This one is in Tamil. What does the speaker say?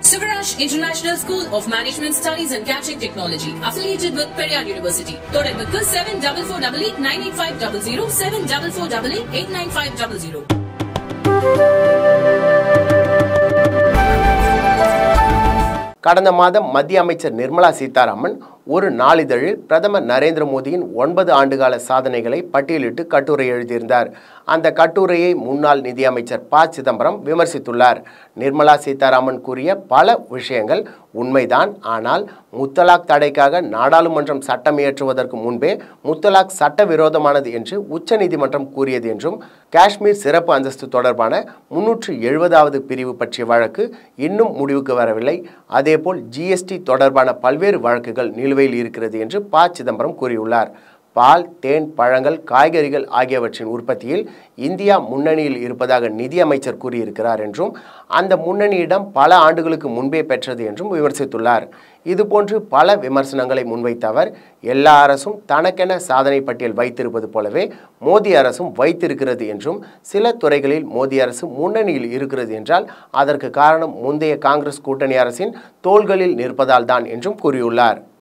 Sivaraj International School of Management Studies and Catching Technology, affiliated with Periyar University. தொடர்புக்கு seven double four double eight nine eight five double zero seven double four double eight eight nine five double zero கடந்த மாதம் மத்திய அமைச்சர் நிர்மலா சீதாராமன் ஒரு நாளிதழில் பிரதமர் நரேந்திர மோடியின் ஒன்பது ஆண்டுகால சாதனைகளை பட்டியலிட்டு கட்டுரை எழுதியிருந்தார் அந்த கட்டுரையை முன்னாள் நிதியமைச்சர் ப சிதம்பரம் விமர்சித்துள்ளார் நிர்மலா சீதாராமன் கூறிய பல விஷயங்கள் உண்மைதான் ஆனால் முத்தலாக் தடைக்காக நாடாளுமன்றம் சட்டம் இயற்றுவதற்கு முன்பே முத்தலாக் சட்டவிரோதமானது என்று உச்சநீதிமன்றம் கூறியது என்றும் காஷ்மீர் சிறப்பு அந்தஸ்து தொடர்பான முன்னூற்று எழுபதாவது பிரிவு பற்றிய வழக்கு இன்னும் முடிவுக்கு வரவில்லை அதேபோல் ஜிஎஸ்டி தொடர்பான பல்வேறு வழக்குகள் நிலுவையில் இருக்கிறது என்று ப சிதம்பரம் கூறியுள்ளார் பால் தேன் பழங்கள் காய்கறிகள் ஆகியவற்றின் உற்பத்தியில் இந்தியா முன்னணியில் இருப்பதாக நிதியமைச்சர் கூறியிருக்கிறார் என்றும் அந்த முன்னணியிடம் பல ஆண்டுகளுக்கு முன்பே பெற்றது என்றும் விமர்சித்துள்ளார் இதுபோன்று பல விமர்சனங்களை முன்வைத்த அவர் எல்லா அரசும் தனக்கென சாதனை பட்டியல் வைத்திருப்பது போலவே மோடி அரசும் வைத்திருக்கிறது என்றும் சில துறைகளில் மோடி அரசு முன்னணியில் இருக்கிறது என்றால் அதற்கு காரணம் முந்தைய காங்கிரஸ் கூட்டணி அரசின் தோள்களில் நிற்பதால் தான் என்றும் கூறியுள்ளார்